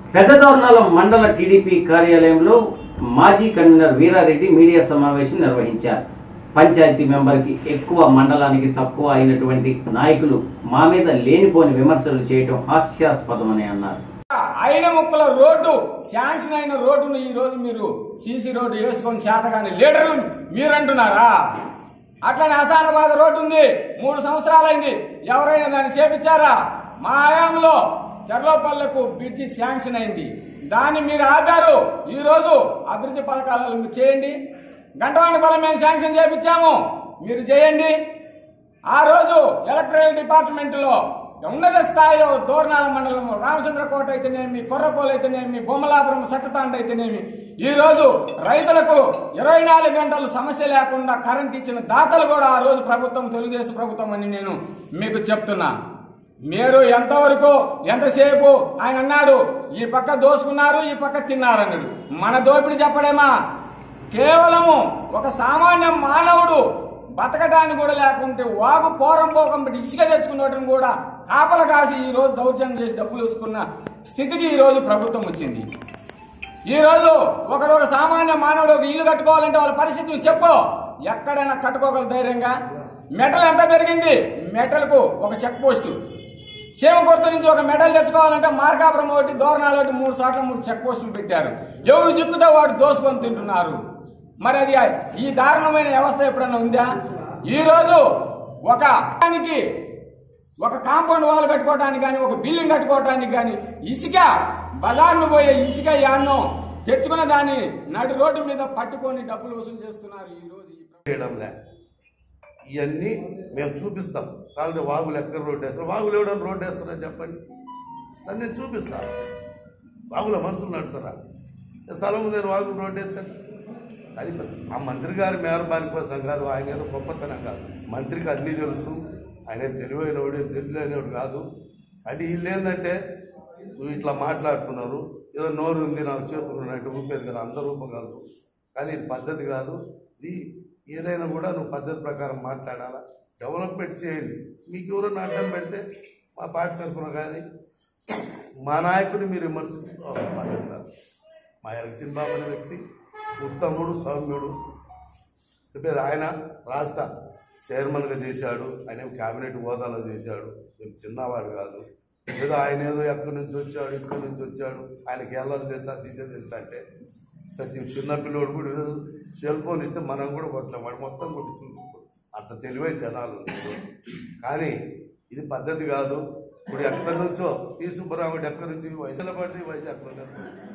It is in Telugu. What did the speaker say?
పెద్దదోర్నాల మండల టీడీపీ కార్యాలయంలో మాజీ కన్వీనర్ వీరారెడ్డి మీడియా సమావేశం నిర్వహించారు పంచాయతీ మెంబర్కి ఎక్కువ మండలానికి తక్కువ అయినటువంటి నాయకులు మా మీద లేనిపోని విమర్శలు చేయడం హాస్యాస్పదమని అన్నారు అయిన ముక్కల రోడ్డు శాంక్షన్ అయిన రోడ్డును ఈ రోజు మీరు సీసీ రోడ్డు వేసుకొని చేతగాని లీడర్లు మీరంటున్నారా అట్లనే అసానాబాద్ రోడ్డు ఉంది మూడు సంవత్సరాలైంది ఎవరైనా దాన్ని చేపించారా మా హయాంలో చెర్లోపల్లెకు బ్రిడ్జి శాంక్షన్ అయింది దాన్ని మీరు ఆపారు ఈ రోజు అభివృద్ధి పథకాలు మీరు చేయండి గంటవాణి బలం మేము శాంక్షన్ చేపించాము మీరు చేయండి ఆ రోజు ఎలక్ట్రల్ డిపార్ట్మెంట్ లో ఉన్నత స్థాయిలో దూర్నాల మండలం రామచంద్రకోట అయితేనేమి కొర్రపోలు అయితేనేమి బొమ్మలాపురం సట్టతాండ అయితేనేమి ఈ రోజు రైతులకు ఇరవై నాలుగు గంటలు సమస్య లేకుండా కరెంట్ ఇచ్చిన దాతలు కూడా ఆ రోజు ప్రభుత్వం తెలుగుదేశం ప్రభుత్వం అని నేను మీకు చెప్తున్నా మీరు ఎంతవరకు ఎంతసేపు ఆయన అన్నాడు ఈ పక్క దోసుకున్నారు ఈ పక్క తిన్నారు అన్నాడు మన దోపిడి చెప్పడేమా కేవలము ఒక సామాన్య మానవుడు బతకడానికి కూడా లేకుంటే వాగు పోరం పోకం పెట్టి ఇసుక తెచ్చుకున్నట్టును కూడా కాపల కాసి ఈ రోజు దౌర్జన్యం చేసి డబ్బులు వేసుకున్న స్థితికి ఈ రోజు ప్రభుత్వం వచ్చింది ఈ రోజు ఒకడు ఒక సామాన్య మానవుడు ఒక ఇల్లు కట్టుకోవాలంటే వాళ్ళ పరిస్థితి నువ్వు చెప్పు ఎక్కడైనా కట్టుకోగల ధైర్యంగా మెటల్ ఎంత పెరిగింది మెటల్కు ఒక చెక్ పోస్టు సీమకొర్త నుంచి ఒక మెడల్ తెచ్చుకోవాలంటే మార్కాపురం ఒకటి దోరణాలు ఒకటి మూడు చోట్ల మూడు చెక్ పోస్టులు పెట్టారు ఎవరు చిక్కుతో వాడు దోసుకొని తింటున్నారు మరి అది ఈ దారుణమైన వ్యవస్థ ఎప్పుడైనా ఉందా ఈ రోజు ఒక దానికి ఒక కాంపౌండ్ వాల్ కట్టుకోవడానికి కానీ ఒక బిల్డింగ్ కట్టుకోవడానికి కానీ ఇసుక బజార్ను పోయే ఇసుక యాన్నో తెచ్చుకున్న దాన్ని నడి రోడ్డు మీద పట్టుకొని డబ్బులు వసూలు చేస్తున్నారు ఈ రోజు ఈ ప్రభుత్వం. చేయడంలే ఇవన్నీ మేము చూపిస్తాం కాబట్టి వాగులు ఎక్కడ రోడ్డు వేస్తారు వాగులు ఎవడని రోడ్డు వేస్తారా చెప్పండి దాన్ని నేను చూపిస్తాను వాగుల మనుషులు నడుతారా స్థలం నేను వాగులు రోడ్డు వేస్తాను అది ఆ మంత్రి గారి మేరబాని కోసం కాదు ఆయన ఏదో గొప్పతనం కాదు మంత్రికి అన్నీ తెలుసు ఆయన ఏం తెలివైనవాడు ఏం తెలియలేనివాడు కాదు అంటే వీళ్ళు ఏంటంటే నువ్వు ఇట్లా మాట్లాడుతున్నారు ఏదో నోరు ఉంది నాకు చేతులు ఉన్నట్టు ఊపేది కదా అందరూ ఊపగలరు కానీ ఇది పద్ధతి కాదు ఇది ఏదైనా కూడా నువ్వు పద్ధతి ప్రకారం మాట్లాడాలా డెవలప్మెంట్ చేయండి మీకు ఎవరైనా అడ్డం పెడితే మా పార్టీ తరఫున కానీ మా నాయకుడిని మీరు విమర్శించుకోవాలి పద్ధతి కాదు మా ఎలక్షన్ బాబు అనే వ్యక్తి ఉత్తముడు సౌమ్యుడు చెప్పేది ఆయన రాష్ట్ర చైర్మన్గా చేశాడు ఆయన ఏం క్యాబినెట్ హోదాలో చేశాడు ఏం చిన్నవాడు కాదు ఏదో ఆయన ఏదో ఎక్కడి నుంచి వచ్చాడు ఇక్కడి నుంచి వచ్చాడు ఆయనకి వెళ్ళదు తెలుసా దిశ తెలుసా అంటే ప్రతి చిన్న పిల్లోడు కూడా ఏదో సెల్ ఫోన్ ఇస్తే మనం కూడా కొట్టలేం వాడు మొత్తం కొట్టి చూపిస్తాం అంత తెలివైన జనాలు ఉన్నారు. కానీ ఇది పద్ధతి కాదు ఇప్పుడు ఎక్కడి నుంచో ఈ సుబ్బరాముడు ఎక్కడి నుంచి వైజాగ్ పడి వైజాగ్